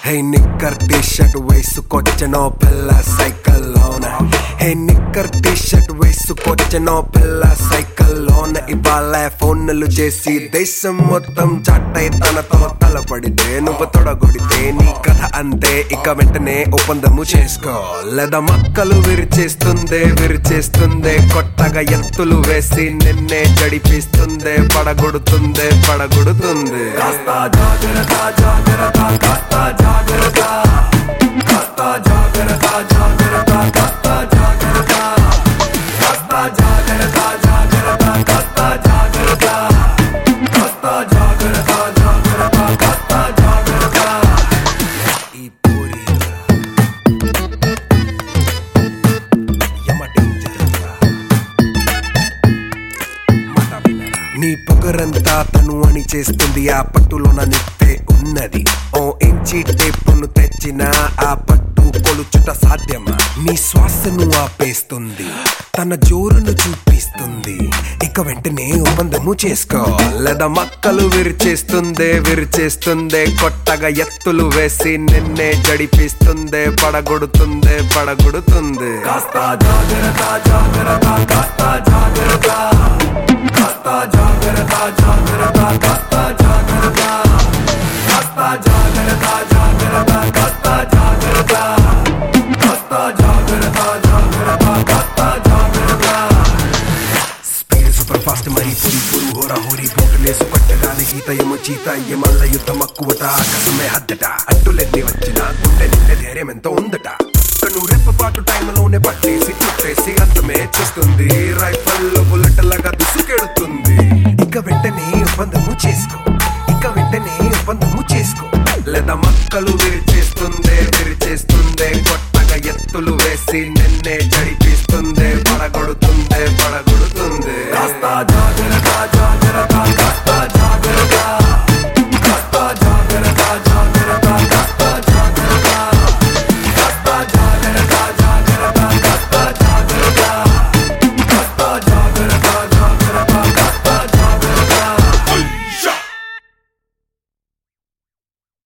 హే నిక్కర్ T shirt వేసుకొచ్చనో పిల్ల సైకిల్లోన హే నిక్కర్ T shirt వేసుకొచ్చనో పిల్ల సైకిల్లోన ఇవాళ ఫోన్లు చేసి దేశం మొత్తం చట్టై తనతో తలపడితే నువ్వు తొడగొడితే నీ కథ అంతే ఇక వెంటనే ఒప్పందము చేసుకో లేదా మక్కలు విరిచేస్తుందే విరిచేస్తుందే కొత్తగా ఎత్తులు వేసి నిన్నే జడిపిస్తుందే పడగొడుతుందే పడగొడుతుంది కాస్త జాగ్రత్త జాగ్రత్త కాస్త జాగ్రత్త కాస్త జాగ్రత్త జాగ్రత్త కాస్త జాగ్రత్త కాస్త జాగ్రత్త జాగ్రత్త కాస్త జాగ్రత్త కాస్త జాగ్రత్త జాగ్రత్త కాస్త జాగ్రత్త ఈ పూరి యమ డేంజర్ నీ పొగరంతా తను అని చేస్తుంది ఆ పట్టులోన నిప్పే ఉన్నది ఓ ఇంచి టేపును తెచ్చిన ఆ పట్టు కొలుచుట సాధ్యమా నీ శ్వాసను ఆపేస్తుంది తన జోరును చూపిస్తుంది ఇక వెంటనే ఒప్పందము చేసుకో లేదా మక్కలు విరిచేస్తుందే విరిచేస్తుందే కొత్తగా ఎత్తులు వేసి నిన్నే జడిపిస్తుందే పడగొడుతుందే పడగొడుతుంది కాస్త జాగ్రత్త జాగ్రత్త కాస్త జాగ్రత్త కాస్త జాగ్రత్త జాగ్రత్త కాస్త జాగ్రత్త కాస్త జాగ్రత్త జాగ్రత్త కాస్త జాగ్రత్త కాస్త జాగ్రత్త జాగ్రత్త కాస్త జాగ్రత్త స్పీడ్ సూపర్ ఫాస్ట్ మరి పురి పురు హోర హోరి బూటలేసు పట్టగానే గీత ఏమో చీత ఏమల్ల యుద్ధ మక్కువట ఆకాశమే హద్దట అడ్డులెత్తి వచ్చిన గుండె నిండే ధైర్యం ఎంతో ఉందట కను రెప్పపాటు టైంలోనే పట్టేసి చుట్టేసి అంతమే చేస్తుంది రైఫల్ బుల్లెట్ లాగా దుసుకెడుతుంది ఇక వెంటనే ఒప్పందము చేసుకో ఇక వెంటనే ఒప్పందము చేసుకో లేదా మక్కలు విరిచేస్తుందే విరిచేస్తుందే కొత్తగా ఎత్తులు వేసి